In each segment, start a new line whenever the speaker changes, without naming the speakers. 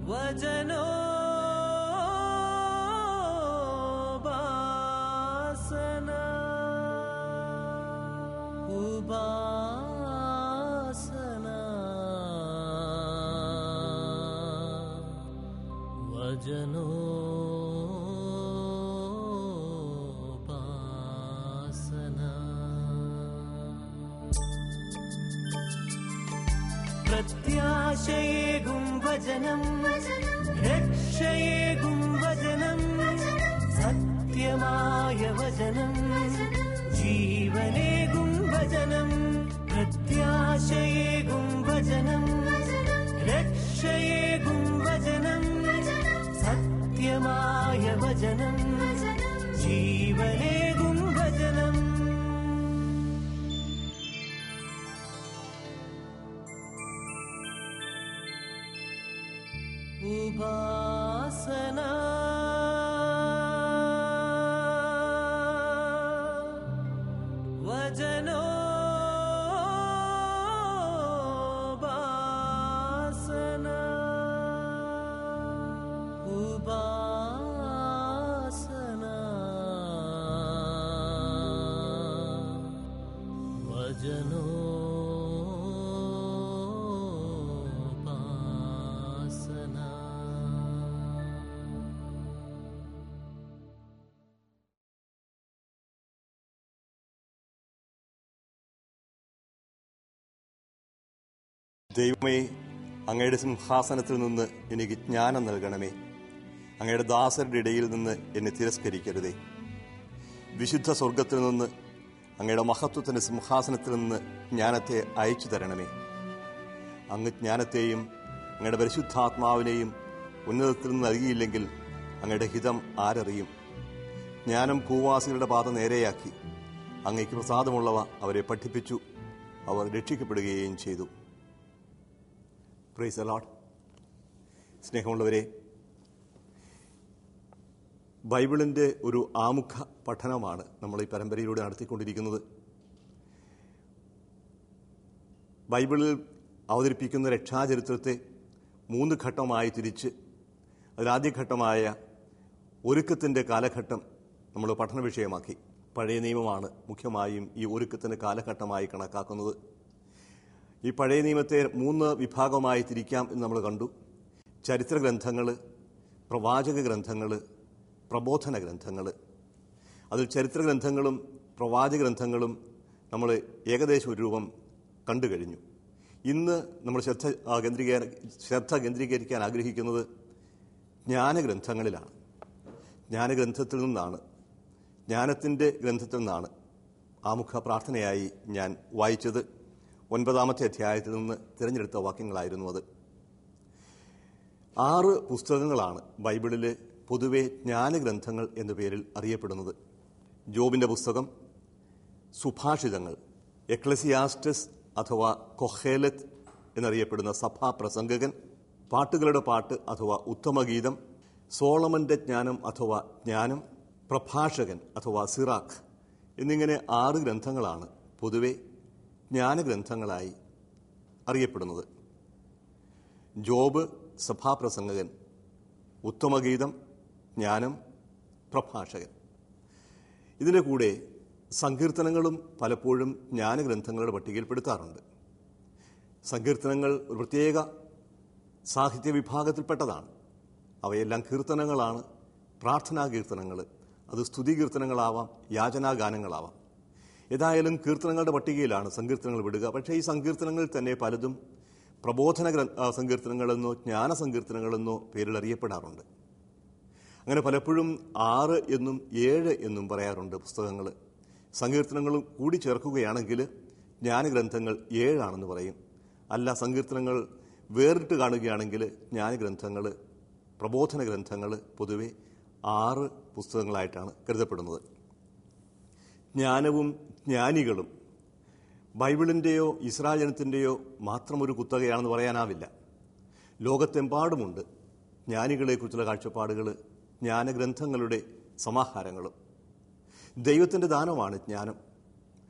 വചനോ ഉപാസന ഉപാസന വചനോ പ്രത്യാശയേകും വചനം രക്ഷയേകും വചനം സത്യമായ വചനം ജീവനേകും വചനം പ്രത്യാശയേകും വചനം രക്ഷയേകും വചനം സത്യമായ വചനം ജീവനേകും വചനം ഉപാസന വചനോ ഉപാസന ഉപാസന വചനോ
ദൈവമേ അങ്ങയുടെ സിംഹാസനത്തിൽ നിന്ന് എനിക്ക് ജ്ഞാനം നൽകണമേ അങ്ങയുടെ ദാസരുടെ ഇടയിൽ നിന്ന് എന്നെ തിരസ്കരിക്കരുതേ വിശുദ്ധ സ്വർഗത്തിൽ നിന്ന് അങ്ങയുടെ മഹത്വത്തിന്റെ സിംഹാസനത്തിൽ നിന്ന് ജ്ഞാനത്തെ അയച്ചു തരണമേ അങ്ങ് ജ്ഞാനത്തെയും അങ്ങയുടെ പരിശുദ്ധാത്മാവിനെയും ഉന്നതത്തിൽ നിന്ന് നൽകിയില്ലെങ്കിൽ അങ്ങയുടെ ഹിതം ആരറിയും ജ്ഞാനം ഭൂവാസികളുടെ പാത നേരെയാക്കി അങ്ങയ്ക്ക് പ്രസാദമുള്ളവ അവരെ പഠിപ്പിച്ചു അവർ രക്ഷിക്കപ്പെടുകയും ചെയ്തു പ്രൈസ് അലോട്ട് സ്നേഹമുള്ളവരെ ബൈബിളിൻ്റെ ഒരു ആമുഖ പഠനമാണ് നമ്മൾ ഈ പരമ്പരയിലൂടെ നടത്തിക്കൊണ്ടിരിക്കുന്നത് ബൈബിളിൽ അവതരിപ്പിക്കുന്ന രക്ഷാചരിത്രത്തെ മൂന്ന് ഘട്ടമായി തിരിച്ച് അതിലാദ്യഘട്ടമായ ഒരുക്കത്തിൻ്റെ കാലഘട്ടം നമ്മൾ പഠന വിഷയമാക്കി പഴയ നിയമമാണ് മുഖ്യമായും ഈ ഒരുക്കത്തിൻ്റെ കാലഘട്ടമായി കണക്കാക്കുന്നത് ഈ പഴയ നിയമത്തെ മൂന്ന് വിഭാഗമായി തിരിക്കാം എന്ന് നമ്മൾ കണ്ടു ചരിത്ര ഗ്രന്ഥങ്ങൾ പ്രവാചക ഗ്രന്ഥങ്ങൾ പ്രബോധന ഗ്രന്ഥങ്ങൾ അതിൽ ചരിത്ര ഗ്രന്ഥങ്ങളും പ്രവാചക ഗ്രന്ഥങ്ങളും നമ്മൾ ഏകദേശം ഒരു രൂപം കണ്ടു കഴിഞ്ഞു ഇന്ന് നമ്മൾ ശ്രദ്ധ ആ, കേന്ദ്രീകര ശ്രദ്ധ കേന്ദ്രീകരിക്കാൻ ആഗ്രഹിക്കുന്നത് ജ്ഞാനഗ്രന്ഥങ്ങളിലാണ് ജ്ഞാനഗ്രന്ഥത്തിൽ നിന്നാണ് ജ്ഞാനത്തിൻ്റെ ഗ്രന്ഥത്തിൽ നിന്നാണ് ആമുഖ പ്രാർത്ഥനയായി ഞാൻ വായിച്ചത് ഒൻപതാമത്തെ അധ്യായത്തിൽ നിന്ന് തിരഞ്ഞെടുത്ത വാക്യങ്ങളായിരുന്നു അത് ആറ് പുസ്തകങ്ങളാണ് ബൈബിളിലെ പൊതുവെ ജ്ഞാനഗ്രന്ഥങ്ങൾ എന്ന പേരിൽ അറിയപ്പെടുന്നത് ജോബിൻ്റെ പുസ്തകം സുഭാഷിതങ്ങൾ എക്ലസിയാസ്റ്റസ് അഥവാ കൊഹേലത്ത് എന്നറിയപ്പെടുന്ന സഭാപ്രസംഗകൻ പാട്ടുകളുടെ പാട്ട് അഥവാ ഉത്തമഗീതം സോളമന്റെ ജ്ഞാനം അഥവാ ജ്ഞാനം പ്രഭാഷകൻ അഥവാ സിറാഖ് എന്നിങ്ങനെ ആറ് ഗ്രന്ഥങ്ങളാണ് പൊതുവെ ജ്ഞാനഗ്രന്ഥങ്ങളായി അറിയപ്പെടുന്നത് ജോബ് സഭാപ്രസംഗകൻ ഉത്തമഗീതം ജ്ഞാനം പ്രഭാഷകൻ ഇതിൻ്റെ കൂടെ സങ്കീർത്തനങ്ങളും പലപ്പോഴും ജ്ഞാനഗ്രന്ഥങ്ങളുടെ പട്ടികയിൽപ്പെടുത്താറുണ്ട് സങ്കീർത്തനങ്ങൾ ഒരു പ്രത്യേക സാഹിത്യ വിഭാഗത്തിൽപ്പെട്ടതാണ് അവയെല്ലാം കീർത്തനങ്ങളാണ് പ്രാർത്ഥനാ കീർത്തനങ്ങൾ അത് സ്തുതി കീർത്തനങ്ങളാവാം യാചനാഗാനങ്ങളാവാം ഏതായാലും കീർത്തനങ്ങളുടെ പട്ടികയിലാണ് സങ്കീർത്തനങ്ങൾ വിടുക പക്ഷേ ഈ സങ്കീർത്തനങ്ങളിൽ തന്നെ പലതും പ്രബോധന ഗ്രന്ഥ ആ, സങ്കീർത്തനങ്ങളെന്നോ ജ്ഞാന സങ്കീർത്തനങ്ങളെന്നോ പേരിൽ അറിയപ്പെടാറുണ്ട് അങ്ങനെ പലപ്പോഴും ആറ് എന്നും ഏഴ് എന്നും പറയാറുണ്ട് പുസ്തകങ്ങൾ സങ്കീർത്തനങ്ങളും കൂടി ചേർക്കുകയാണെങ്കിൽ ജ്ഞാനഗ്രന്ഥങ്ങൾ ഏഴാണെന്ന് പറയും അല്ല സങ്കീർത്തനങ്ങൾ വേറിട്ട് കാണുകയാണെങ്കിൽ ജ്ഞാനഗ്രന്ഥങ്ങൾ പ്രബോധന ഗ്രന്ഥങ്ങൾ പൊതുവെ ആറ് പുസ്തകങ്ങളായിട്ടാണ് കരുതപ്പെടുന്നത് ജ്ഞാനവും ജ്ഞാനികളും ബൈബിളിൻ്റെയോ ഇസ്രായേൽ ജനത്തിൻ്റെയോ മാത്രം ഒരു കുത്തകയാണെന്ന് പറയാനാവില്ല ലോകത്തെമ്പാടുമുണ്ട് ജ്ഞാനികളെക്കുറിച്ചുള്ള കാഴ്ചപ്പാടുകൾ ജ്ഞാനഗ്രന്ഥങ്ങളുടെ സമാഹാരങ്ങളും ദൈവത്തിൻ്റെ ദാനമാണ് ജ്ഞാനം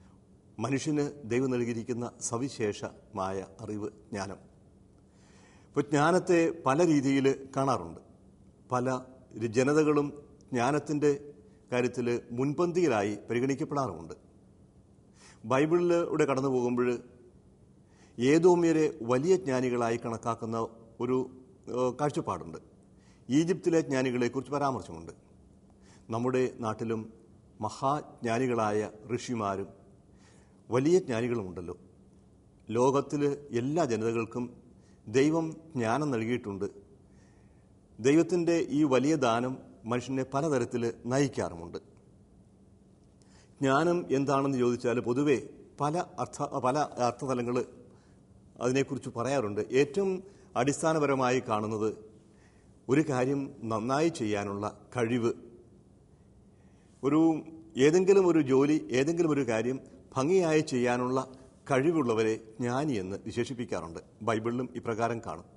മനുഷ്യന് ദൈവം നൽകിയിരിക്കുന്ന സവിശേഷമായ അറിവ് ജ്ഞാനം ഇപ്പോൾ ജ്ഞാനത്തെ പല രീതിയിൽ കാണാറുണ്ട് പല ജനതകളും ജ്ഞാനത്തിൻ്റെ കാര്യത്തിൽ മുൻപന്തിയിലായി പരിഗണിക്കപ്പെടാറുമുണ്ട് ബൈബിളിലൂടെ കടന്നു പോകുമ്പോൾ ഏതോമ്യരെ വലിയ ജ്ഞാനികളായി കണക്കാക്കുന്ന ഒരു ഏഹ്, കാഴ്ചപ്പാടുണ്ട് ഈജിപ്തിലെ ജ്ഞാനികളെക്കുറിച്ച് പരാമർശമുണ്ട് നമ്മുടെ നാട്ടിലും മഹാജ്ഞാനികളായ ഋഷിമാരും വലിയ ജ്ഞാനികളുമുണ്ടല്ലോ ലോകത്തിൽ എല്ലാ ജനതകൾക്കും ദൈവം ജ്ഞാനം നൽകിയിട്ടുണ്ട് ദൈവത്തിൻ്റെ ഈ വലിയ ദാനം മനുഷ്യനെ പലതരത്തിൽ നയിക്കാറുമുണ്ട് ജ്ഞാനം എന്താണെന്ന് ചോദിച്ചാൽ പൊതുവെ പല അർത്ഥ പല അർത്ഥതലങ്ങൾ അതിനെക്കുറിച്ച് പറയാറുണ്ട് ഏറ്റവും അടിസ്ഥാനപരമായി കാണുന്നത് ഒരു കാര്യം നന്നായി ചെയ്യാനുള്ള കഴിവ് ഒരു ഏതെങ്കിലും ഒരു ജോലി ഏതെങ്കിലും ഒരു കാര്യം ഭംഗിയായി ചെയ്യാനുള്ള കഴിവുള്ളവരെ ജ്ഞാനി എന്ന് വിശേഷിപ്പിക്കാറുണ്ട് ബൈബിളിലും ഇപ്രകാരം കാണും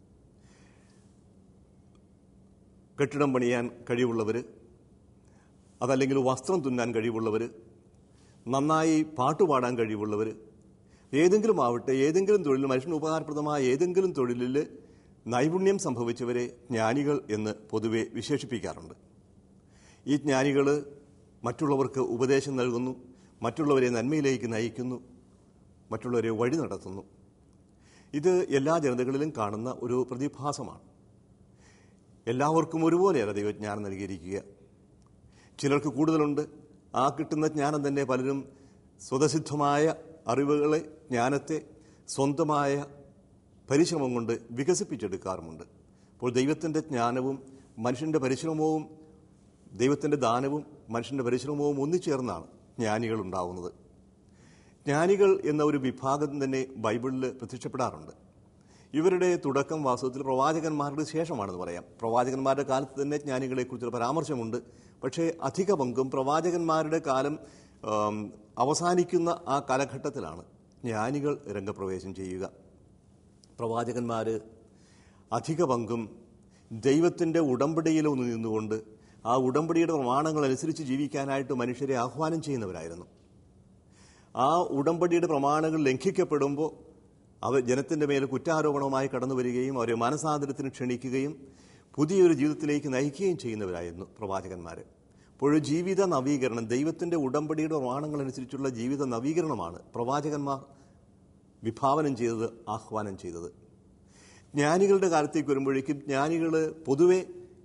കെട്ടിടം പണിയാൻ കഴിവുള്ളവർ അതല്ലെങ്കിൽ വസ്ത്രം തുന്നാൻ കഴിവുള്ളവർ നന്നായി പാട്ടുപാടാൻ കഴിവുള്ളവർ ഏതെങ്കിലും ആവട്ടെ ഏതെങ്കിലും തൊഴിൽ മനുഷ്യന് ഉപകാരപ്രദമായ ഏതെങ്കിലും തൊഴിലിൽ നൈപുണ്യം സംഭവിച്ചവരെ ജ്ഞാനികൾ എന്ന് പൊതുവെ വിശേഷിപ്പിക്കാറുണ്ട് ഈ ജ്ഞാനികൾ മറ്റുള്ളവർക്ക് ഉപദേശം നൽകുന്നു മറ്റുള്ളവരെ നന്മയിലേക്ക് നയിക്കുന്നു മറ്റുള്ളവരെ വഴി നടത്തുന്നു ഇത് എല്ലാ ജനതകളിലും കാണുന്ന ഒരു പ്രതിഭാസമാണ് എല്ലാവർക്കും ഒരുപോലെയല്ല ദൈവജ്ഞാനം നൽകിയിരിക്കുക ചിലർക്ക് കൂടുതലുണ്ട് ആ കിട്ടുന്ന ജ്ഞാനം തന്നെ പലരും സ്വതസിദ്ധമായ അറിവുകളെ ജ്ഞാനത്തെ സ്വന്തമായ പരിശ്രമം കൊണ്ട് വികസിപ്പിച്ചെടുക്കാറുമുണ്ട് അപ്പോൾ ദൈവത്തിൻ്റെ ജ്ഞാനവും മനുഷ്യൻ്റെ പരിശ്രമവും ദൈവത്തിൻ്റെ ദാനവും മനുഷ്യൻ്റെ പരിശ്രമവും ഒന്നിച്ചേർന്നാണ് ജ്ഞാനികൾ ഉണ്ടാവുന്നത് ജ്ഞാനികൾ എന്ന ഒരു വിഭാഗം തന്നെ ബൈബിളിൽ പ്രത്യക്ഷപ്പെടാറുണ്ട് ഇവരുടെ തുടക്കം വാസ്തവത്തിൽ പ്രവാചകന്മാരുടെ ശേഷമാണെന്ന് പറയാം പ്രവാചകന്മാരുടെ കാലത്ത് തന്നെ ജ്ഞാനികളെക്കുറിച്ചൊരു പരാമർശമുണ്ട് പക്ഷേ അധിക പങ്കും പ്രവാചകന്മാരുടെ കാലം ആം, അവസാനിക്കുന്ന ആ കാലഘട്ടത്തിലാണ് ജ്ഞാനികൾ രംഗപ്രവേശം ചെയ്യുക പ്രവാചകന്മാർ അധിക പങ്കും ദൈവത്തിൻ്റെ ഉടമ്പടിയിലൊന്ന് നിന്നുകൊണ്ട് ആ ഉടമ്പടിയുടെ പ്രമാണങ്ങൾ അനുസരിച്ച് ജീവിക്കാനായിട്ട് മനുഷ്യരെ ആഹ്വാനം ചെയ്യുന്നവരായിരുന്നു ആ ഉടമ്പടിയുടെ പ്രമാണങ്ങൾ ലംഘിക്കപ്പെടുമ്പോൾ അവർ ജനത്തിൻ്റെ മേൽ കുറ്റാരോപണവുമായി കടന്നു വരികയും അവരെ മനസാന്തരത്തിന് ക്ഷണിക്കുകയും പുതിയൊരു ജീവിതത്തിലേക്ക് നയിക്കുകയും ചെയ്യുന്നവരായിരുന്നു പ്രവാചകന്മാർ അപ്പോൾ ജീവിത നവീകരണം ദൈവത്തിൻ്റെ ഉടമ്പടിയുടെ പ്രമാണങ്ങളനുസരിച്ചുള്ള ജീവിത നവീകരണമാണ് പ്രവാചകന്മാർ വിഭാവനം ചെയ്തത് ആഹ്വാനം ചെയ്തത് ജ്ഞാനികളുടെ കാലത്തേക്ക് വരുമ്പോഴേക്കും ജ്ഞാനികൾ പൊതുവെ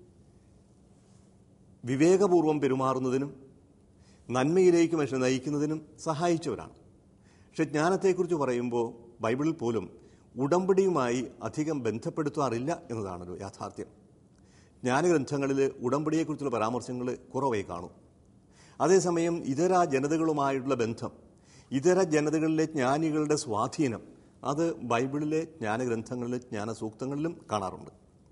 വിവേകപൂർവം പെരുമാറുന്നതിനും നന്മയിലേക്ക് മനുഷ്യനെ നയിക്കുന്നതിനും സഹായിച്ചവരാണ് പക്ഷെ ജ്ഞാനത്തെക്കുറിച്ച് പറയുമ്പോൾ ബൈബിളിൽ പോലും ഉടമ്പടിയുമായി അധികം ബന്ധപ്പെടുത്താറില്ല എന്നതാണൊരു യാഥാർത്ഥ്യം ജ്ഞാനഗ്രന്ഥങ്ങളിൽ ഉടമ്പടിയെക്കുറിച്ചുള്ള പരാമർശങ്ങൾ കുറവേ കാണും അതേസമയം ഇതര ജനതകളുമായിട്ടുള്ള ബന്ധം ഇതര ജനതകളിലെ ജ്ഞാനികളുടെ സ്വാധീനം അത് ബൈബിളിലെ ജ്ഞാനഗ്രന്ഥങ്ങളിലെ ജ്ഞാനസൂക്തങ്ങളിലും കാണാറുണ്ട്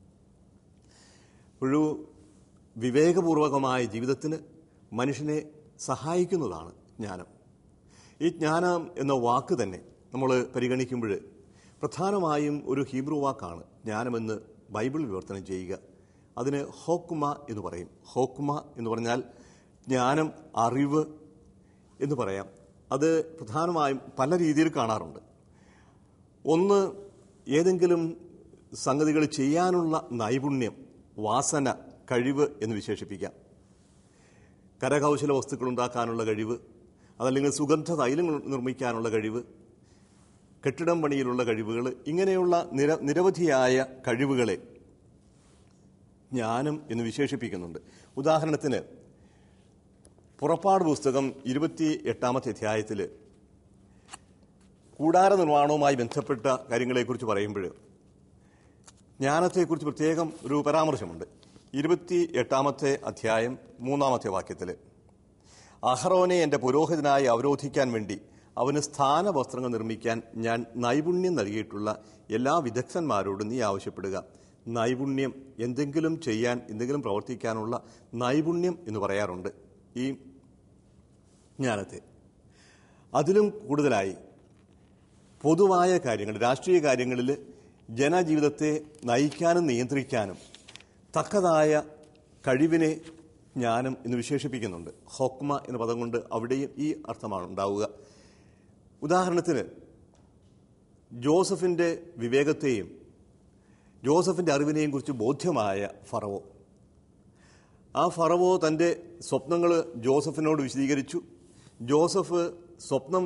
ഒരു വിവേകപൂർവകമായ ജീവിതത്തിന് മനുഷ്യനെ സഹായിക്കുന്നതാണ് ജ്ഞാനം ഈ ജ്ഞാനം എന്ന വാക്ക് തന്നെ നമ്മൾ പരിഗണിക്കുമ്പോൾ പ്രധാനമായും ഒരു ഹീബ്രു വാക്കാണ് ജ്ഞാനമെന്ന് ബൈബിൾ വിവർത്തനം ചെയ്യുക അതിന് ഹോക്കുമ എന്ന് പറയും ഹോക്കുമ എന്ന് പറഞ്ഞാൽ ജ്ഞാനം അറിവ് എന്ന് പറയാം അത് പ്രധാനമായും പല രീതിയിൽ കാണാറുണ്ട് ഒന്ന് ഏതെങ്കിലും സംഗതികൾ ചെയ്യാനുള്ള നൈപുണ്യം വാസന കഴിവ് എന്ന് വിശേഷിപ്പിക്കാം കരകൗശല വസ്തുക്കൾ ഉണ്ടാക്കാനുള്ള കഴിവ് അതല്ലെങ്കിൽ സുഗന്ധ തൈലങ്ങൾ നിർമ്മിക്കാനുള്ള കഴിവ് കെട്ടിടം പണിയിലുള്ള കഴിവുകൾ ഇങ്ങനെയുള്ള നിര നിരവധിയായ കഴിവുകളെ ജ്ഞാനം എന്ന് വിശേഷിപ്പിക്കുന്നുണ്ട് ഉദാഹരണത്തിന് പുറപ്പാട് പുസ്തകം ഇരുപത്തി എട്ടാമത്തെ അധ്യായത്തിൽ കൂടാര നിർമ്മാണവുമായി ബന്ധപ്പെട്ട കാര്യങ്ങളെക്കുറിച്ച് പറയുമ്പോൾ ജ്ഞാനത്തെക്കുറിച്ച് പ്രത്യേകം ഒരു പരാമർശമുണ്ട് ഇരുപത്തി എട്ടാമത്തെ അധ്യായം മൂന്നാമത്തെ വാക്യത്തിൽ അഹറോനെ എൻ്റെ പുരോഹിതനായി അവരോധിക്കാൻ വേണ്ടി അവന് സ്ഥാനവസ്ത്രങ്ങൾ നിർമ്മിക്കാൻ ഞാൻ നൈപുണ്യം നൽകിയിട്ടുള്ള എല്ലാ വിദഗ്ധന്മാരോടും നീ ആവശ്യപ്പെടുക നൈപുണ്യം എന്തെങ്കിലും ചെയ്യാൻ എന്തെങ്കിലും പ്രവർത്തിക്കാനുള്ള നൈപുണ്യം എന്ന് പറയാറുണ്ട് ഈ ജ്ഞാനത്തെ അതിലും കൂടുതലായി പൊതുവായ കാര്യങ്ങൾ രാഷ്ട്രീയ കാര്യങ്ങളിൽ ജനജീവിതത്തെ നയിക്കാനും നിയന്ത്രിക്കാനും തക്കതായ കഴിവിനെ ജ്ഞാനം എന്ന് വിശേഷിപ്പിക്കുന്നുണ്ട് ഹോക്മ എന്ന പദം കൊണ്ട് അവിടെയും ഈ അർത്ഥമാണ് ഉണ്ടാവുക ഉദാഹരണത്തിന് ജോസഫിൻ്റെ വിവേകത്തെയും ജോസഫിൻ്റെ അറിവിനെയും കുറിച്ച് ബോധ്യമായ ഫറവോ ആ ഫറവോ തൻ്റെ സ്വപ്നങ്ങൾ ജോസഫിനോട് വിശദീകരിച്ചു ജോസഫ് സ്വപ്നം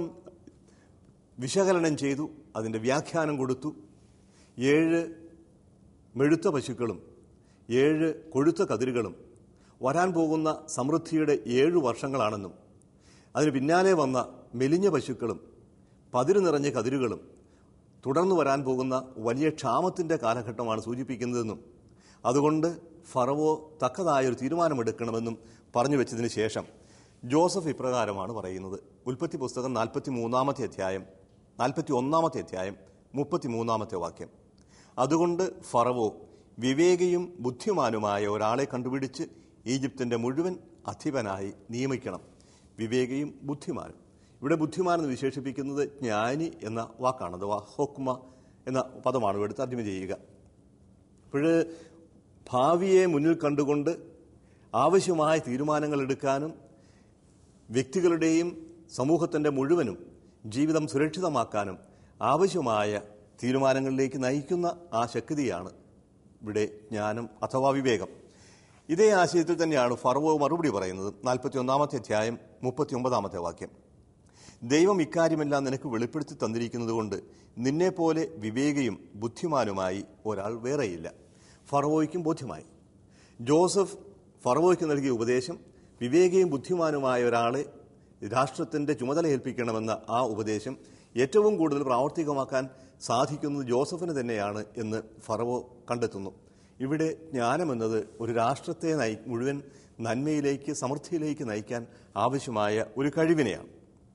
വിശകലനം ചെയ്തു അതിൻ്റെ വ്യാഖ്യാനം കൊടുത്തു ഏഴ് മെഴുത്ത പശുക്കളും ഏഴ് കൊഴുത്ത കതിരുകളും വരാൻ പോകുന്ന സമൃദ്ധിയുടെ ഏഴു വർഷങ്ങളാണെന്നും അതിന് പിന്നാലെ വന്ന മെലിഞ്ഞ പശുക്കളും പതിരു നിറഞ്ഞ കതിരുകളും തുടർന്ന് വരാൻ പോകുന്ന വലിയ ക്ഷാമത്തിൻ്റെ കാലഘട്ടമാണ് സൂചിപ്പിക്കുന്നതെന്നും അതുകൊണ്ട് ഫറവോ തക്കതായൊരു തീരുമാനമെടുക്കണമെന്നും പറഞ്ഞു വെച്ചതിന് ശേഷം ജോസഫ് ഇപ്രകാരമാണ് പറയുന്നത് ഉൽപ്പത്തി പുസ്തകം നാൽപ്പത്തി മൂന്നാമത്തെ അധ്യായം നാൽപ്പത്തി ഒന്നാമത്തെ അധ്യായം മുപ്പത്തി മൂന്നാമത്തെ വാക്യം അതുകൊണ്ട് ഫറവോ വിവേകിയും ബുദ്ധിമാനുമായ ഒരാളെ കണ്ടുപിടിച്ച് ഈജിപ്തിൻ്റെ മുഴുവൻ അധിപനായി നിയമിക്കണം വിവേകിയും ബുദ്ധിമാനും ഇവിടെ ബുദ്ധിമാൻ എന്ന് വിശേഷിപ്പിക്കുന്നത് ജ്ഞാനി എന്ന വാക്കാണ് അഥവാ ഹോക്മ എന്ന പദമാണ് ഇവിടെ തർജ്ജമ ചെയ്യുക അപ്പോൾ ഭാവിയെ മുന്നിൽ കണ്ടുകൊണ്ട് ആവശ്യമായ തീരുമാനങ്ങൾ എടുക്കാനും വ്യക്തികളുടെയും സമൂഹത്തിൻ്റെ മുഴുവനും ജീവിതം സുരക്ഷിതമാക്കാനും ആവശ്യമായ തീരുമാനങ്ങളിലേക്ക് നയിക്കുന്ന ആ ശക്തിയാണ് ഇവിടെ ജ്ഞാനം അഥവാ വിവേകം ഇതേ ആശയത്തിൽ തന്നെയാണ് ഫറവോ മറുപടി പറയുന്നത് നാൽപ്പത്തി ഒന്നാമത്തെ അധ്യായം മുപ്പത്തി ഒമ്പതാമത്തെ വാക്യം ദൈവം ഇക്കാര്യമെല്ലാം നിനക്ക് വെളിപ്പെടുത്തി തന്നിരിക്കുന്നത് കൊണ്ട് നിന്നെപ്പോലെ വിവേകിയും ബുദ്ധിമാനുമായി ഒരാൾ വേറെയില്ല ഫറവോയ്ക്കും ബോധ്യമായി ജോസഫ് ഫറവോയ്ക്ക് നൽകിയ ഉപദേശം വിവേകിയും ബുദ്ധിമാനുമായ ഒരാളെ രാഷ്ട്രത്തിന്റെ ചുമതല ഏൽപ്പിക്കണമെന്ന ആ ഉപദേശം ഏറ്റവും കൂടുതൽ പ്രാവർത്തികമാക്കാൻ സാധിക്കുന്നത് ജോസഫിന് തന്നെയാണ് എന്ന് ഫറവോ കണ്ടെത്തുന്നു ഇവിടെ ജ്ഞാനമെന്നത് ഒരു രാഷ്ട്രത്തെ നയി മുഴുവൻ നന്മയിലേക്ക് സമൃദ്ധിയിലേക്ക് നയിക്കാൻ ആവശ്യമായ ഒരു കഴിവിനെയാണ്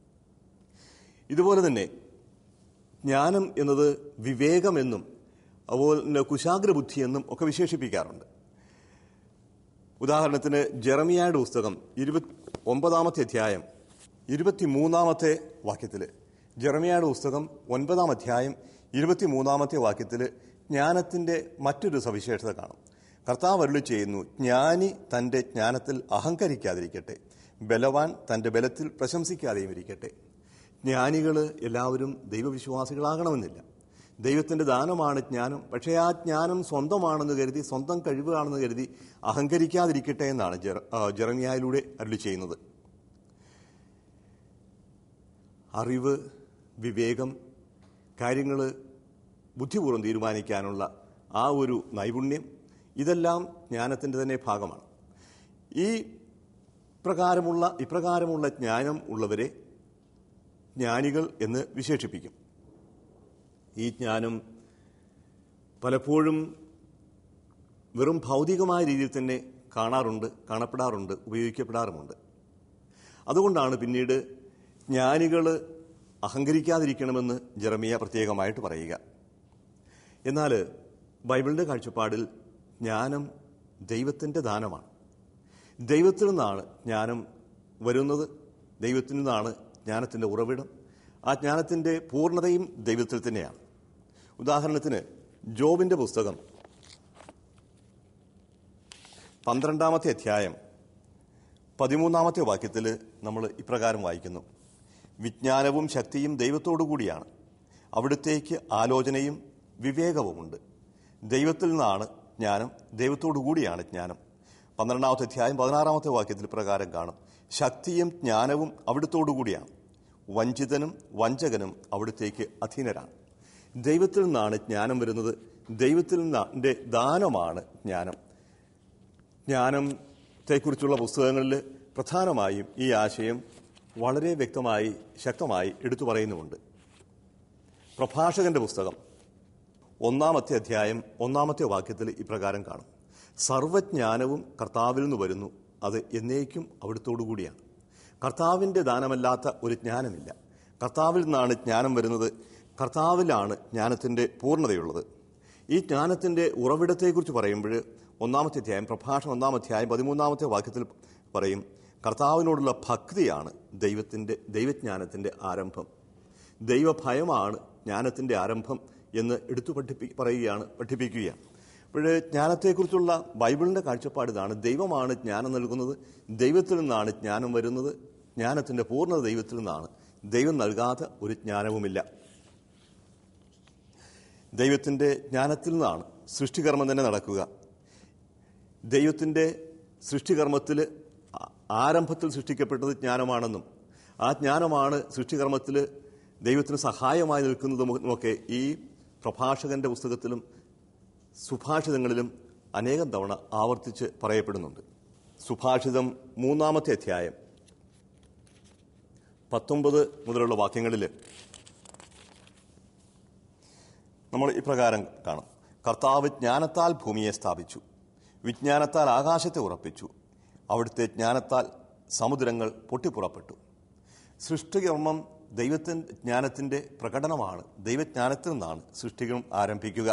ഇതുപോലെ തന്നെ ജ്ഞാനം എന്നത് വിവേകമെന്നും അതുപോലെ തന്നെ കുശാഗ്രബുദ്ധി എന്നും ഒക്കെ വിശേഷിപ്പിക്കാറുണ്ട് ഉദാഹരണത്തിന് ജെറമിയായുടെ പുസ്തകം ഇരുപത്തി ഒമ്പതാമത്തെ അധ്യായം ഇരുപത്തിമൂന്നാമത്തെ വാക്യത്തിൽ ജെറമിയായുടെ പുസ്തകം ഒൻപതാം അധ്യായം ഇരുപത്തിമൂന്നാമത്തെ വാക്യത്തിൽ ജ്ഞാനത്തിൻ്റെ മറ്റൊരു സവിശേഷത കാണും കർത്താവ് അരുളി ചെയ്യുന്നു ജ്ഞാനി തൻ്റെ ജ്ഞാനത്തിൽ അഹങ്കരിക്കാതിരിക്കട്ടെ ബലവാൻ തൻ്റെ ബലത്തിൽ പ്രശംസിക്കാതെയും ഇരിക്കട്ടെ ജ്ഞാനികൾ എല്ലാവരും ദൈവവിശ്വാസികളാകണമെന്നില്ല ദൈവത്തിൻ്റെ ദാനമാണ് ജ്ഞാനം പക്ഷേ ആ ജ്ഞാനം സ്വന്തമാണെന്ന് കരുതി സ്വന്തം കഴിവാണെന്ന് കരുതി അഹങ്കരിക്കാതിരിക്കട്ടെ എന്നാണ് ജെറ- ആ, ജെറമിയായിലൂടെ അരുളി ചെയ്യുന്നത് അറിവ് വിവേകം കാര്യങ്ങൾ ബുദ്ധിപൂർവ്വം തീരുമാനിക്കാനുള്ള ആ ഒരു നൈപുണ്യം ഇതെല്ലാം ജ്ഞാനത്തിൻ്റെ തന്നെ ഭാഗമാണ് ഈ പ്രകാരമുള്ള ഇപ്രകാരമുള്ള ജ്ഞാനം ഉള്ളവരെ ജ്ഞാനികൾ എന്ന് വിശേഷിപ്പിക്കും ഈ ജ്ഞാനം പലപ്പോഴും വെറും ഭൗതികമായ രീതിയിൽ തന്നെ കാണാറുണ്ട് കാണപ്പെടാറുണ്ട് ഉപയോഗിക്കപ്പെടാറുമുണ്ട് അതുകൊണ്ടാണ് പിന്നീട് ജ്ഞാനികൾ അഹങ്കരിക്കാതിരിക്കണമെന്ന് ജെറമിയ പ്രത്യേകമായിട്ട് പറയുക എന്നാൽ ബൈബിളിൻ്റെ കാഴ്ചപ്പാടിൽ ജ്ഞാനം ദൈവത്തിൻ്റെ ദാനമാണ് ദൈവത്തിൽ നിന്നാണ് ജ്ഞാനം വരുന്നത് ദൈവത്തിൽ നിന്നാണ് ജ്ഞാനത്തിൻ്റെ ഉറവിടം ആ ജ്ഞാനത്തിൻ്റെ പൂർണ്ണതയും ദൈവത്തിൽ തന്നെയാണ് ഉദാഹരണത്തിന് ജോബിൻ്റെ പുസ്തകം പന്ത്രണ്ടാമത്തെ അധ്യായം പതിമൂന്നാമത്തെ വാക്യത്തിൽ നമ്മൾ ഇപ്രകാരം വായിക്കുന്നു വിജ്ഞാനവും ശക്തിയും ദൈവത്തോടു കൂടിയാണ് അവിടുത്തേക്ക് ആലോചനയും വിവേകവുമുണ്ട് ദൈവത്തിൽ നിന്നാണ് ജ്ഞാനം ദൈവത്തോടു കൂടിയാണ് ജ്ഞാനം പന്ത്രണ്ടാമത്തെ അധ്യായം പതിനാറാമത്തെ വാക്യത്തിൽ പ്രകാരം കാണും ശക്തിയും ജ്ഞാനവും അവിടുത്തോടു കൂടിയാണ് വഞ്ചിതനും വഞ്ചകനും അവിടുത്തേക്ക് അധീനരാണ് ദൈവത്തിൽ നിന്നാണ് ജ്ഞാനം വരുന്നത് ദൈവത്തിൽ നിന്നെ ദാനമാണ് ജ്ഞാനം ജ്ഞാനത്തെക്കുറിച്ചുള്ള പുസ്തകങ്ങളിൽ പ്രധാനമായും ഈ ആശയം വളരെ വ്യക്തമായി ശക്തമായി എടുത്തു പറയുന്നുമുണ്ട് പ്രഭാഷകന്റെ പുസ്തകം ഒന്നാമത്തെ അധ്യായം ഒന്നാമത്തെ വാക്യത്തിൽ ഇപ്രകാരം കാണും സർവജ്ഞാനവും കർത്താവിൽ നിന്ന് വരുന്നു അത് എന്നേക്കും അവിടുത്തോടു കൂടിയാണ് കർത്താവിൻ്റെ ദാനമല്ലാത്ത ഒരു ജ്ഞാനമില്ല കർത്താവിൽ നിന്നാണ് ജ്ഞാനം വരുന്നത് കർത്താവിലാണ് ജ്ഞാനത്തിൻ്റെ പൂർണ്ണതയുള്ളത് ഈ ജ്ഞാനത്തിൻ്റെ ഉറവിടത്തെക്കുറിച്ച് പറയുമ്പോൾ ഒന്നാമത്തെ അധ്യായം പ്രഭാഷണം ഒന്നാം അധ്യായം പതിമൂന്നാമത്തെ വാക്യത്തിൽ പറയും കർത്താവിനോടുള്ള ഭക്തിയാണ് ദൈവത്തിൻ്റെ ദൈവജ്ഞാനത്തിൻ്റെ ആരംഭം ദൈവഭയമാണ് ജ്ഞാനത്തിൻ്റെ ആരംഭം എന്ന് എടുത്തു പഠിപ്പി പറയുകയാണ് പഠിപ്പിക്കുകയാണ് അപ്പോൾ ജ്ഞാനത്തെക്കുറിച്ചുള്ള ബൈബിളിൻ്റെ കാഴ്ചപ്പാട് ഇതാണ് ദൈവമാണ് ജ്ഞാനം നൽകുന്നത് ദൈവത്തിൽ നിന്നാണ് ജ്ഞാനം വരുന്നത് ജ്ഞാനത്തിൻ്റെ പൂർണ്ണത ദൈവത്തിൽ നിന്നാണ് ദൈവം നൽകാത്ത ഒരു ജ്ഞാനവുമില്ല ദൈവത്തിൻ്റെ ജ്ഞാനത്തിൽ നിന്നാണ് സൃഷ്ടികർമ്മം തന്നെ നടക്കുക ദൈവത്തിൻ്റെ സൃഷ്ടികർമ്മത്തിൽ ആ- ആരംഭത്തിൽ സൃഷ്ടിക്കപ്പെട്ടത് ജ്ഞാനമാണെന്നും ആ ജ്ഞാനമാണ് സൃഷ്ടികർമ്മത്തിൽ ദൈവത്തിന് സഹായമായി നിൽക്കുന്നതുമൊക്കെ ഈ പ്രഭാഷകന്റെ പുസ്തകത്തിലും സുഭാഷിതങ്ങളിലും അനേകം തവണ ആവർത്തിച്ച് പറയപ്പെടുന്നുണ്ട് സുഭാഷിതം മൂന്നാമത്തെ അധ്യായം പത്തൊമ്പത് മുതലുള്ള വാക്യങ്ങളിൽ നമ്മൾ ഇപ്രകാരം കാണും കർത്താവ് ജ്ഞാനത്താൽ ഭൂമിയെ സ്ഥാപിച്ചു വിജ്ഞാനത്താൽ ആകാശത്തെ ഉറപ്പിച്ചു അവിടുത്തെ ജ്ഞാനത്താൽ സമുദ്രങ്ങൾ പൊട്ടിപ്പുറപ്പെട്ടു സൃഷ്ടികർമ്മം ദൈവത്തിൻ്റെ ജ്ഞാനത്തിൻ്റെ പ്രകടനമാണ് ദൈവജ്ഞാനത്തിൽ നിന്നാണ് സൃഷ്ടികൾ ആരംഭിക്കുക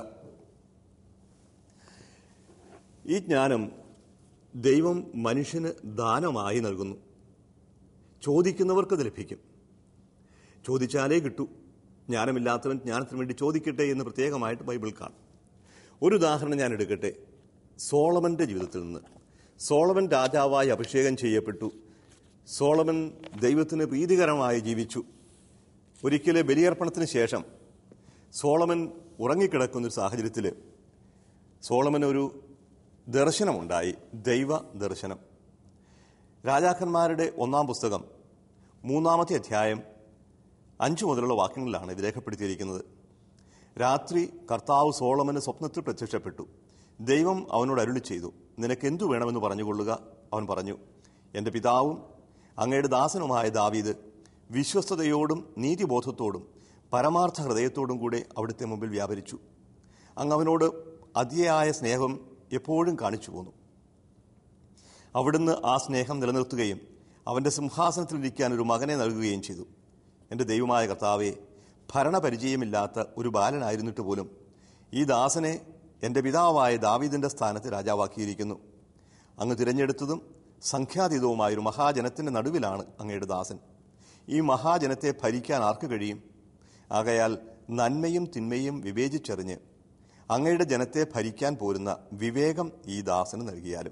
ഈ ജ്ഞാനം ദൈവം മനുഷ്യന് ദാനമായി നൽകുന്നു ചോദിക്കുന്നവർക്ക് അത് ലഭിക്കും ചോദിച്ചാലേ കിട്ടൂ ജ്ഞാനമില്ലാത്തവൻ ജ്ഞാനത്തിന് വേണ്ടി ചോദിക്കട്ടെ എന്ന് പ്രത്യേകമായിട്ട് ബൈബിൾ കാണും ഒരു ഉദാഹരണം ഞാൻ എടുക്കട്ടെ സോളമന്റെ ജീവിതത്തിൽ നിന്ന് സോളമൻ രാജാവായി അഭിഷേകം ചെയ്യപ്പെട്ടു സോളമൻ ദൈവത്തിന് പ്രീതികരമായി ജീവിച്ചു ഒരിക്കലെ ബലിയർപ്പണത്തിന് ശേഷം സോളമൻ ഉറങ്ങിക്കിടക്കുന്ന ഒരു സാഹചര്യത്തിൽ സോളമൻ ഒരു ദർശനമുണ്ടായി ദൈവ ദർശനം രാജാക്കന്മാരുടെ ഒന്നാം പുസ്തകം മൂന്നാമത്തെ അധ്യായം അഞ്ചു മുതലുള്ള വാക്യങ്ങളിലാണ് ഇത് രേഖപ്പെടുത്തിയിരിക്കുന്നത് രാത്രി കർത്താവ് സോളമന് സ്വപ്നത്തിൽ പ്രത്യക്ഷപ്പെട്ടു ദൈവം അവനോട് അരുളി ചെയ്തു നിനക്ക് എന്തു വേണമെന്ന് പറഞ്ഞുകൊള്ളുക അവൻ പറഞ്ഞു എൻ്റെ പിതാവും അങ്ങയുടെ ദാസനുമായ ദാവീദ് വിശ്വസ്തയോടും നീതിബോധത്തോടും പരമാർത്ഥ ഹൃദയത്തോടും കൂടെ അവിടുത്തെ മുമ്പിൽ വ്യാപരിച്ചു അങ്ങ് അവനോട് അതിയായ സ്നേഹം എപ്പോഴും കാണിച്ചു പോന്നു അവിടുന്ന് ആ സ്നേഹം നിലനിർത്തുകയും അവൻ്റെ സിംഹാസനത്തിലിരിക്കാൻ ഒരു മകനെ നൽകുകയും ചെയ്തു എൻ്റെ ദൈവമായ കർത്താവെ ഭരണപരിചയമില്ലാത്ത ഒരു ബാലനായിരുന്നിട്ട് പോലും ഈ ദാസനെ എൻ്റെ പിതാവായ ദാവീദിൻ്റെ സ്ഥാനത്ത് രാജാവാക്കിയിരിക്കുന്നു അങ്ങ് തിരഞ്ഞെടുത്തതും സംഖ്യാതീതവുമായ ഒരു മഹാജനത്തിൻ്റെ നടുവിലാണ് അങ്ങയുടെ ദാസൻ ഈ മഹാജനത്തെ ഭരിക്കാൻ ആർക്ക് കഴിയും ആകയാൽ നന്മയും തിന്മയും വിവേചിച്ചറിഞ്ഞ് അങ്ങയുടെ ജനത്തെ ഭരിക്കാൻ പോരുന്ന വിവേകം ഈ ദാസന് നൽകിയാലും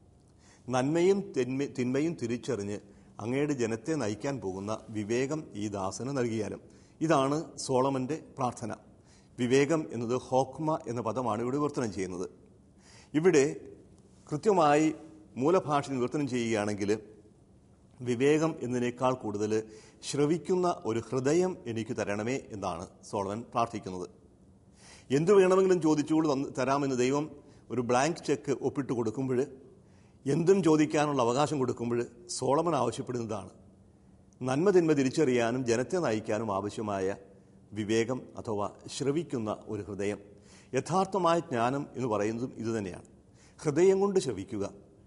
നന്മയും തിന്മ തിന്മയും തിരിച്ചറിഞ്ഞ് അങ്ങയുടെ ജനത്തെ നയിക്കാൻ പോകുന്ന വിവേകം ഈ ദാസന് നൽകിയാലും ഇതാണ് സോളമന്റെ പ്രാർത്ഥന വിവേകം എന്നത് ഹോക്മ എന്ന പദമാണ് ഇവിടെ വിവർത്തനം ചെയ്യുന്നത് ഇവിടെ കൃത്യമായി മൂലഭാഷ വിവർത്തനം ചെയ്യുകയാണെങ്കിൽ വിവേകം എന്നതിനേക്കാൾ കൂടുതൽ ശ്രവിക്കുന്ന ഒരു ഹൃദയം എനിക്ക് തരണമേ എന്നാണ് സോളമൻ പ്രാർത്ഥിക്കുന്നത് എന്തു വേണമെങ്കിലും ചോദിച്ചുകൊണ്ട് തന്ന് തരാമെന്ന് ദൈവം ഒരു ബ്ലാങ്ക് ചെക്ക് ഒപ്പിട്ട് കൊടുക്കുമ്പോൾ എന്തും ചോദിക്കാനുള്ള അവകാശം കൊടുക്കുമ്പോൾ സോളമൻ ആവശ്യപ്പെടുന്നതാണ് നന്മ തിന്മ തിരിച്ചറിയാനും ജനത്തെ നയിക്കാനും ആവശ്യമായ വിവേകം അഥവാ ശ്രവിക്കുന്ന ഒരു ഹൃദയം യഥാർത്ഥമായ ജ്ഞാനം എന്ന് പറയുന്നതും ഇതുതന്നെയാണ് ഹൃദയം കൊണ്ട് ശ്രവിക്കുക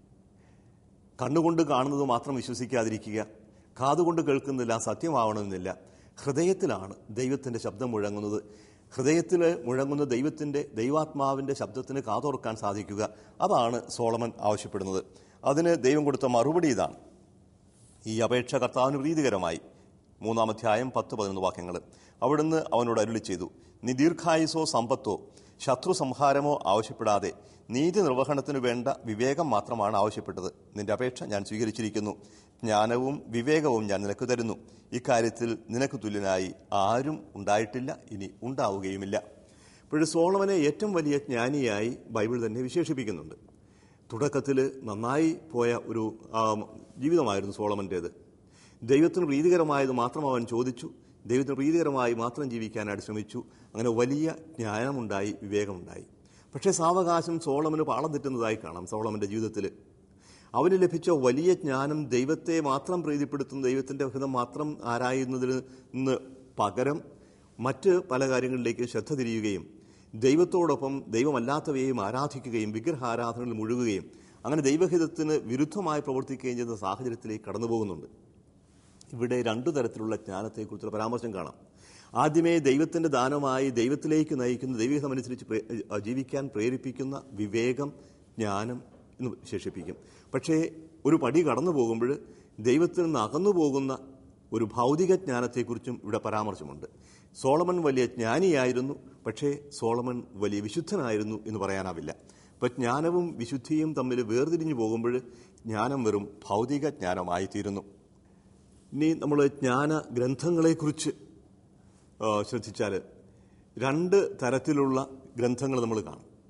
കണ്ണുകൊണ്ട് കാണുന്നത് മാത്രം വിശ്വസിക്കാതിരിക്കുക കാതുകൊണ്ട് കേൾക്കുന്നില്ല സത്യമാവണമെന്നില്ല ഹൃദയത്തിലാണ് ദൈവത്തിൻ്റെ ശബ്ദം മുഴങ്ങുന്നത് ഹൃദയത്തിൽ മുഴങ്ങുന്ന ദൈവത്തിൻ്റെ ദൈവാത്മാവിൻ്റെ ശബ്ദത്തിന് കാതോർക്കാൻ സാധിക്കുക അതാണ് സോളമൻ ആവശ്യപ്പെടുന്നത് അതിന് ദൈവം കൊടുത്ത മറുപടി ഇതാണ് ഈ അപേക്ഷ കർത്താവിന് പ്രീതികരമായി മൂന്നാമധ്യായം പത്ത് പതിനൊന്ന് വാക്യങ്ങൾ അവിടുന്ന് അവനോട് അരുളി ചെയ്തു നീ ദീർഘായുസോ സമ്പത്തോ ശത്രു സംഹാരമോ ആവശ്യപ്പെടാതെ നീതി നിർവഹണത്തിന് വേണ്ട വിവേകം മാത്രമാണ് ആവശ്യപ്പെട്ടത് നിന്റെ അപേക്ഷ ഞാൻ സ്വീകരിച്ചിരിക്കുന്നു ജ്ഞാനവും വിവേകവും ഞാൻ നിനക്ക് തരുന്നു ഇക്കാര്യത്തിൽ നിനക്ക് തുല്യനായി ആരും ഉണ്ടായിട്ടില്ല ഇനി ഉണ്ടാവുകയുമില്ല ഇപ്പോഴും സോളമനെ ഏറ്റവും വലിയ ജ്ഞാനിയായി ബൈബിൾ തന്നെ വിശേഷിപ്പിക്കുന്നുണ്ട് തുടക്കത്തിൽ നന്നായി പോയ ഒരു ആ, ജീവിതമായിരുന്നു സോളമൻ്റേത് ദൈവത്തിന് പ്രീതികരമായത് മാത്രം അവൻ ചോദിച്ചു ദൈവത്തിന് പ്രീതികരമായി മാത്രം ജീവിക്കാനായിട്ട് ശ്രമിച്ചു അങ്ങനെ വലിയ ജ്ഞാനമുണ്ടായി വിവേകമുണ്ടായി പക്ഷേ സാവകാശം സോളമന് പാളം തെറ്റുന്നതായി കാണാം സോളമൻ്റെ ജീവിതത്തിൽ അവന് ലഭിച്ച വലിയ ജ്ഞാനം ദൈവത്തെ മാത്രം പ്രീതിപ്പെടുത്തുന്ന ദൈവത്തിൻ്റെ ഹിതം മാത്രം ആരായുന്നതിൽ നിന്ന് പകരം മറ്റ് പല കാര്യങ്ങളിലേക്ക് ശ്രദ്ധ തിരിയുകയും ദൈവത്തോടൊപ്പം ദൈവമല്ലാത്തവയെയും ആരാധിക്കുകയും വിഗ്രഹാരാധനയിൽ മുഴുകുകയും അങ്ങനെ ദൈവഹിതത്തിന് വിരുദ്ധമായി പ്രവർത്തിക്കുകയും ചെയ്യുന്ന സാഹചര്യത്തിലേക്ക് കടന്നു പോകുന്നുണ്ട് ഇവിടെ രണ്ടു തരത്തിലുള്ള ജ്ഞാനത്തെക്കുറിച്ചുള്ള പരാമർശം കാണാം ആദ്യമേ ദൈവത്തിന്റെ ദാനമായി ദൈവത്തിലേക്ക് നയിക്കുന്ന ദൈവഹിതമനുസരിച്ച് പ്രേ- അഹ് ജീവിക്കാൻ പ്രേരിപ്പിക്കുന്ന വിവേകം ജ്ഞാനം എന്ന് വിശേഷിപ്പിക്കും പക്ഷേ ഒരു പടി കടന്നു പോകുമ്പോൾ ദൈവത്തിൽ നിന്ന് അകന്നു പോകുന്ന ഒരു ഭൗതിക ജ്ഞാനത്തെക്കുറിച്ചും ഇവിടെ പരാമർശമുണ്ട് സോളമൻ വലിയ ജ്ഞാനിയായിരുന്നു പക്ഷേ സോളമൻ വലിയ വിശുദ്ധനായിരുന്നു എന്ന് പറയാനാവില്ല അപ്പോൾ ജ്ഞാനവും വിശുദ്ധിയും തമ്മിൽ വേർതിരിഞ്ഞു പോകുമ്പോൾ ജ്ഞാനം വെറും ഭൗതിക ജ്ഞാനമായി തീരുന്നു ഇനി നമ്മൾ ജ്ഞാന ഗ്രന്ഥങ്ങളെക്കുറിച്ച് ആ, ശ്രദ്ധിച്ചാൽ രണ്ട് തരത്തിലുള്ള ഗ്രന്ഥങ്ങൾ നമ്മൾ കാണും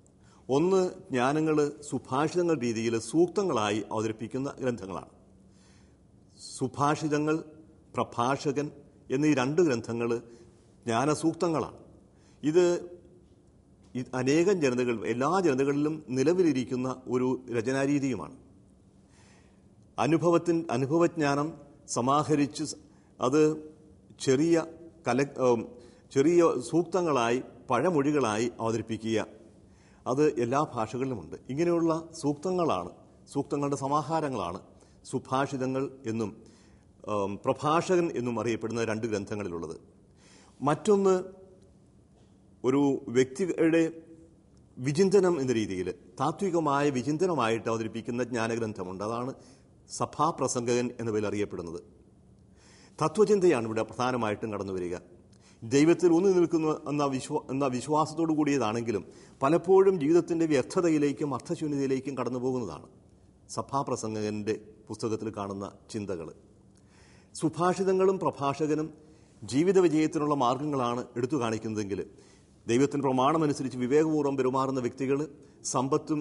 ഒന്ന് ജ്ഞാനങ്ങൾ സുഭാഷിതങ്ങൾ രീതിയിൽ സൂക്തങ്ങളായി അവതരിപ്പിക്കുന്ന ഗ്രന്ഥങ്ങളാണ് സുഭാഷിതങ്ങൾ പ്രഭാഷകൻ എന്നീ രണ്ട് ഗ്രന്ഥങ്ങൾ ജ്ഞാനസൂക്തങ്ങളാണ് ഇത് ഈ അനേകം ജനതകൾ എല്ലാ ജനതകളിലും നിലവിലിരിക്കുന്ന ഒരു രചനാരീതിയുമാണ് അനുഭവത്തിൻ അനുഭവജ്ഞാനം സമാഹരിച്ച് സ- അത് ചെറിയ കല ഉം, ചെറിയ സൂക്തങ്ങളായി പഴമൊഴികളായി അവതരിപ്പിക്കുക അത് എല്ലാ ഭാഷകളിലുമുണ്ട് ഇങ്ങനെയുള്ള സൂക്തങ്ങളാണ് സൂക്തങ്ങളുടെ സമാഹാരങ്ങളാണ് സുഭാഷിതങ്ങൾ എന്നും ഉം, പ്രഭാഷകൻ എന്നും അറിയപ്പെടുന്ന രണ്ട് ഗ്രന്ഥങ്ങളിലുള്ളത് മറ്റൊന്ന് ഒരു വ്യക്തിയുടെ വിചിന്തനം എന്ന രീതിയിൽ താത്വികമായ വിചിന്തനമായിട്ട് അവതരിപ്പിക്കുന്ന ജ്ഞാനഗ്രന്ഥമുണ്ട് അതാണ് സഭാപ്രസംഗകൻ എന്ന പേരിൽ അറിയപ്പെടുന്നത് തത്വചിന്തയാണ് ഇവിടെ പ്രധാനമായിട്ടും കടന്നു വരിക ദൈവത്തിൽ ഊന്നി നിൽക്കുന്ന എന്ന വിശ്വ എന്ന വിശ്വാസത്തോടു കൂടിയതാണെങ്കിലും പലപ്പോഴും ജീവിതത്തിന്റെ വ്യർത്ഥതയിലേക്കും അർത്ഥശൂന്യതയിലേക്കും കടന്നു പോകുന്നതാണ് സഭാപ്രസംഗകന്റെ പുസ്തകത്തിൽ കാണുന്ന ചിന്തകൾ സുഭാഷിതങ്ങളും പ്രഭാഷകനും ജീവിത വിജയത്തിനുള്ള മാർഗങ്ങളാണ് എടുത്തു കാണിക്കുന്നതെങ്കിൽ ദൈവത്തിന് പ്രമാണമനുസരിച്ച് വിവേകപൂർവ്വം പെരുമാറുന്ന വ്യക്തികൾ സമ്പത്തും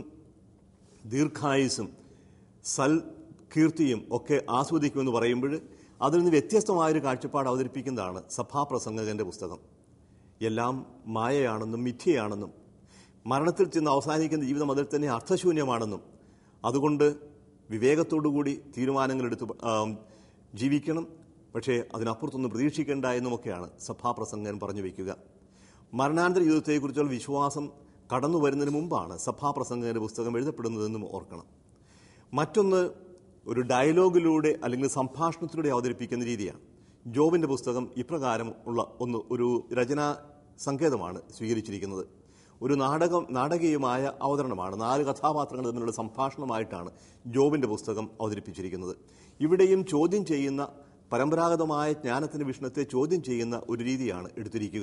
ദീർഘായുസും സൽ കീർത്തിയും ഒക്കെ ആസ്വദിക്കുമെന്ന് പറയുമ്പോൾ അതിൽ നിന്ന് വ്യത്യസ്തമായൊരു കാഴ്ചപ്പാട് അവതരിപ്പിക്കുന്നതാണ് സഭാപ്രസംഗകന്റെ പുസ്തകം എല്ലാം മായയാണെന്നും മിഥ്യയാണെന്നും മരണത്തിൽ ചെന്ന് അവസാനിക്കുന്ന ജീവിതം അതിൽ തന്നെ അർത്ഥശൂന്യമാണെന്നും അതുകൊണ്ട് വിവേകത്തോടുകൂടി തീരുമാനങ്ങളെടുത്ത് ആം, ജീവിക്കണം പക്ഷേ അതിനപ്പുറത്തൊന്നും പ്രതീക്ഷിക്കേണ്ട എന്നുമൊക്കെയാണ് സഭാപ്രസംഗൻ പറഞ്ഞു വയ്ക്കുക മരണാനന്തര ജീവിതത്തെക്കുറിച്ചുള്ള വിശ്വാസം കടന്നു വരുന്നതിന് മുമ്പാണ് സഭാപ്രസംഗന്റെ പുസ്തകം എഴുതപ്പെടുന്നതെന്നും ഓർക്കണം മറ്റൊന്ന് ഒരു ഡയലോഗിലൂടെ അല്ലെങ്കിൽ സംഭാഷണത്തിലൂടെ അവതരിപ്പിക്കുന്ന രീതിയാണ് ജോബിന്റെ പുസ്തകം ഇപ്രകാരം ഉള്ള ഒന്ന് ഒരു രചനാ സങ്കേതമാണ് സ്വീകരിച്ചിരിക്കുന്നത് ഒരു നാടകം നാടകീയമായ അവതരണമാണ് നാല് കഥാപാത്രങ്ങൾ തമ്മിലുള്ള സംഭാഷണമായിട്ടാണ് ജോബിന്റെ പുസ്തകം അവതരിപ്പിച്ചിരിക്കുന്നത് ഇവിടെയും ചോദ്യം ചെയ്യുന്ന പരമ്പരാഗതമായ ജ്ഞാനത്തിന്റെ വീക്ഷണത്തെ ചോദ്യം ചെയ്യുന്ന ഒരു രീതിയാണ് എടുത്തിരിക്കുക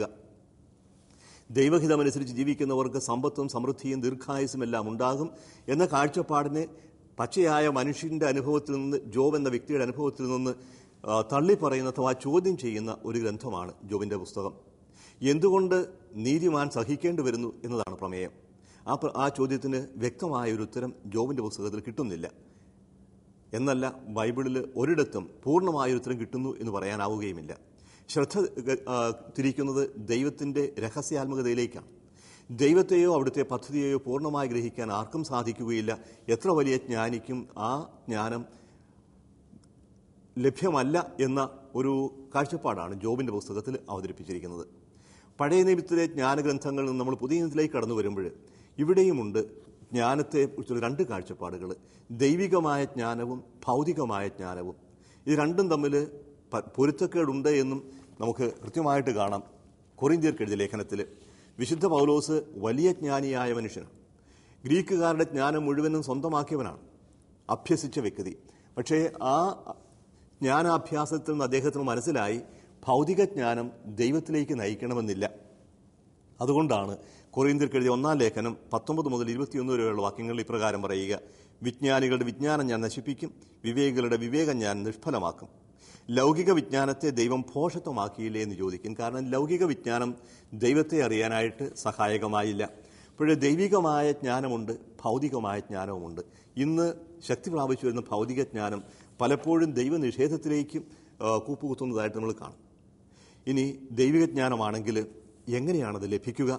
ദൈവഹിതമനുസരിച്ച് ജീവിക്കുന്നവർക്ക് സമ്പത്തും സമൃദ്ധിയും ദീർഘായുസും എല്ലാം ഉണ്ടാകും എന്ന കാഴ്ചപ്പാടിനെ പച്ചയായ മനുഷ്യന്റെ അനുഭവത്തിൽ നിന്ന് ജോബ് എന്ന വ്യക്തിയുടെ അനുഭവത്തിൽ നിന്ന് ആ, തള്ളിപ്പറയുന്ന അഥവാ ചോദ്യം ചെയ്യുന്ന ഒരു ഗ്രന്ഥമാണ് ജോബിന്റെ പുസ്തകം എന്തുകൊണ്ട് നീതിമാൻ സഹിക്കേണ്ടി വരുന്നു എന്നതാണ് പ്രമേയം ആ പ്ര- ആ ചോദ്യത്തിന് വ്യക്തമായ ഒരു ഉത്തരം ജോബിന്റെ പുസ്തകത്തിൽ കിട്ടുന്നില്ല എന്നല്ല ബൈബിളിൽ ഒരിടത്തും പൂർണ്ണമായ ഒരു ഉത്തരം കിട്ടുന്നു എന്ന് പറയാനാവുകയുമില്ല ശ്രദ്ധ ആ, തിരിക്കുന്നത് ദൈവത്തിന്റെ രഹസ്യാത്മകതയിലേക്കാണ് ദൈവത്തെയോ അവിടുത്തെ പദ്ധതിയെയോ പൂർണ്ണമായി ഗ്രഹിക്കാൻ ആർക്കും സാധിക്കുകയില്ല എത്ര വലിയ ജ്ഞാനിക്കും ആ ജ്ഞാനം ലഭ്യമല്ല എന്ന ഒരു കാഴ്ചപ്പാടാണ് ജോബിന്റെ പുസ്തകത്തിൽ അവതരിപ്പിച്ചിരിക്കുന്നത് പഴയ നിയമത്തിലെ ജ്ഞാനഗ്രന്ഥങ്ങളിൽ നിന്ന് നമ്മൾ പുതിയ നിയമത്തിലേക്ക് കടന്നു വരുമ്പോൾ ഇവിടെയുമുണ്ട് ജ്ഞാനത്തെ കുറിച്ചുള്ള രണ്ട് കാഴ്ചപ്പാടുകൾ ദൈവികമായ ജ്ഞാനവും ഭൗതികമായ ജ്ഞാനവും ഇത് രണ്ടും തമ്മിൽ പ- പൊരുത്തക്കേടുണ്ട് എന്നും നമുക്ക് കൃത്യമായിട്ട് കാണാം കൊറിന്ത്യർക്ക് എഴുതിയ ലേഖനത്തിൽ വിശുദ്ധ പൗലോസ് വലിയ ജ്ഞാനിയായ മനുഷ്യനാണ് ഗ്രീക്കുകാരുടെ ജ്ഞാനം മുഴുവനും സ്വന്തമാക്കിയവനാണ് അഭ്യസിച്ച വ്യക്തി പക്ഷേ ആ ജ്ഞാനാഭ്യാസത്തിൽ നിന്ന് അദ്ദേഹത്തിന് മനസ്സിലായി ഭൗതിക ജ്ഞാനം ദൈവത്തിലേക്ക് നയിക്കണമെന്നില്ല അതുകൊണ്ടാണ് കൊറിയന്തിർക്ക് എഴുതിയ ഒന്നാം ലേഖനം പത്തൊമ്പത് മുതൽ ഇരുപത്തിയൊന്ന് വരെയുള്ള വാക്യങ്ങളിൽ ഇപ്രകാരം പറയുക വിജ്ഞാനികളുടെ വിജ്ഞാനം ഞാൻ നശിപ്പിക്കും വിവേകികളുടെ വിവേകം ഞാൻ നിഷ്ഫലമാക്കും ലൗകിക വിജ്ഞാനത്തെ ദൈവം ഭോഷത്വമാക്കിയില്ലേ എന്ന് ചോദിക്കും കാരണം ലൗകിക വിജ്ഞാനം ദൈവത്തെ അറിയാനായിട്ട് സഹായകമായില്ല അപ്പോഴേ ദൈവികമായ ജ്ഞാനമുണ്ട് ഭൗതികമായ ജ്ഞാനവുമുണ്ട് ഇന്ന് ശക്തി പ്രാപിച്ചു വരുന്ന ഭൗതിക ജ്ഞാനം പലപ്പോഴും ദൈവനിഷേധത്തിലേക്കും ആ, കൂപ്പുകുത്തുന്നതായിട്ട് നമ്മൾ കാണും ഇനി ദൈവിക ജ്ഞാനമാണെങ്കിൽ എങ്ങനെയാണത് ലഭിക്കുക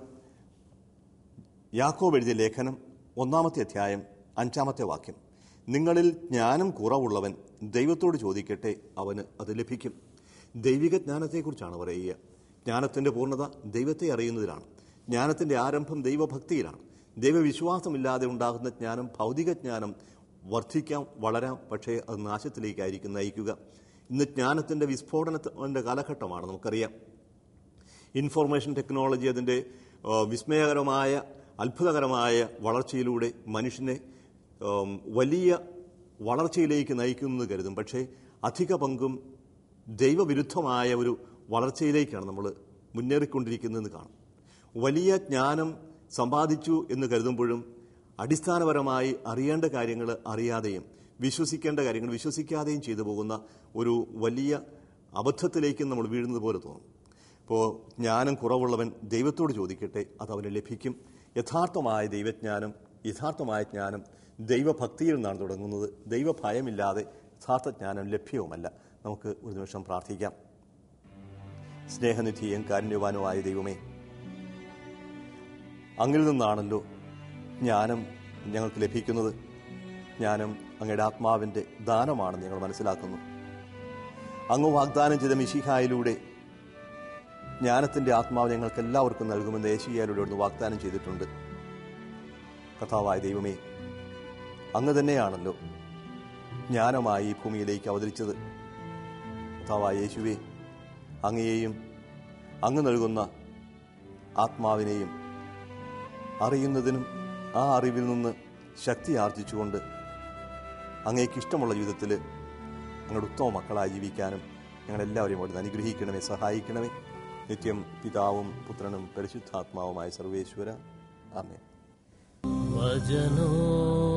യാക്കോബ് എഴുതിയ ലേഖനം ഒന്നാമത്തെ അധ്യായം അഞ്ചാമത്തെ വാക്യം നിങ്ങളിൽ ജ്ഞാനം കുറവുള്ളവൻ ദൈവത്തോട് ചോദിക്കട്ടെ അവന് അത് ലഭിക്കും ദൈവിക ജ്ഞാനത്തെക്കുറിച്ചാണ് പറയുക ജ്ഞാനത്തിന്റെ പൂർണ്ണത ദൈവത്തെ അറിയുന്നതിലാണ് ജ്ഞാനത്തിന്റെ ആരംഭം ദൈവഭക്തിയിലാണ് ദൈവവിശ്വാസമില്ലാതെ ഉണ്ടാകുന്ന ജ്ഞാനം ഭൗതിക ജ്ഞാനം വർദ്ധിക്കാം വളരാം പക്ഷേ അത് നാശത്തിലേക്കായിരിക്കും നയിക്കുക ഇന്ന് ജ്ഞാനത്തിന്റെ വിസ്ഫോടനത്തിന്റെ കാലഘട്ടമാണ് നമുക്കറിയാം ഇൻഫോർമേഷൻ ടെക്നോളജി അതിൻ്റെ ആ, വിസ്മയകരമായ അത്ഭുതകരമായ വളർച്ചയിലൂടെ മനുഷ്യനെ ആം, വലിയ വളർച്ചയിലേക്ക് നയിക്കുമെന്ന് കരുതും പക്ഷേ അധിക പങ്കും ദൈവവിരുദ്ധമായ ഒരു വളർച്ചയിലേക്കാണ് നമ്മൾ മുന്നേറിക്കൊണ്ടിരിക്കുന്നതെന്ന് കാണും വലിയ ജ്ഞാനം സമ്പാദിച്ചു എന്ന് കരുതുമ്പോഴും അടിസ്ഥാനപരമായി അറിയേണ്ട കാര്യങ്ങൾ അറിയാതെയും വിശ്വസിക്കേണ്ട കാര്യങ്ങൾ വിശ്വസിക്കാതെയും ചെയ്തു പോകുന്ന ഒരു വലിയ അബദ്ധത്തിലേക്ക് നമ്മൾ വീഴുന്നത് പോലെ തോന്നും ഇപ്പോൾ ജ്ഞാനം കുറവുള്ളവൻ ദൈവത്തോട് ചോദിക്കട്ടെ അത് അവന് ലഭിക്കും യഥാർത്ഥമായ ദൈവജ്ഞാനം യഥാർത്ഥമായ ജ്ഞാനം ദൈവഭക്തിയിൽ നിന്നാണ് തുടങ്ങുന്നത് ദൈവഭയമില്ലാതെ യഥാർത്ഥ ജ്ഞാനം ലഭ്യവുമല്ല നമുക്ക് ഒരു നിമിഷം പ്രാർത്ഥിക്കാം സ്നേഹനിധിയും കാരുണ്യവാനുമായ ദൈവമേ അങ്ങിൽ നിന്നാണല്ലോ ജ്ഞാനം ഞങ്ങൾക്ക് ലഭിക്കുന്നത് ജ്ഞാനം അങ്ങയുടെ ആത്മാവിൻ്റെ ദാനമാണെന്ന് ഞങ്ങൾ മനസ്സിലാക്കുന്നു അങ്ങ് വാഗ്ദാനം ചെയ്ത മിശിഹായിലൂടെ ജ്ഞാനത്തിൻ്റെ ആത്മാവ് ഞങ്ങൾക്ക് എല്ലാവർക്കും നൽകുമെന്ന് ഏശിയായിലൂടെ ഒന്ന് വാഗ്ദാനം ചെയ്തിട്ടുണ്ട് കഥാവായ ദൈവമേ അങ്ങ് തന്നെയാണല്ലോ ജ്ഞാനമായി ഈ ഭൂമിയിലേക്ക് അവതരിച്ചത് കഥാവായ യേശുവേ അങ്ങയെയും അങ്ങ് നൽകുന്ന ആത്മാവിനെയും അറിയുന്നതിനും ആ അറിവിൽ നിന്ന് ശക്തി ആർജിച്ചുകൊണ്ട് അങ്ങേക്ക് ഇഷ്ടമുള്ള ജീവിതത്തിൽ ഞങ്ങളുടെ ഉത്തമ മക്കളായി ജീവിക്കാനും ഞങ്ങളെല്ലാവരെയും അവിടുന്ന് അനുഗ്രഹിക്കണമേ സഹായിക്കണമേ നിത്യം പിതാവും പുത്രനും പരിശുദ്ധാത്മാവുമായ സർവേശ്വര ആമേ
വചനോ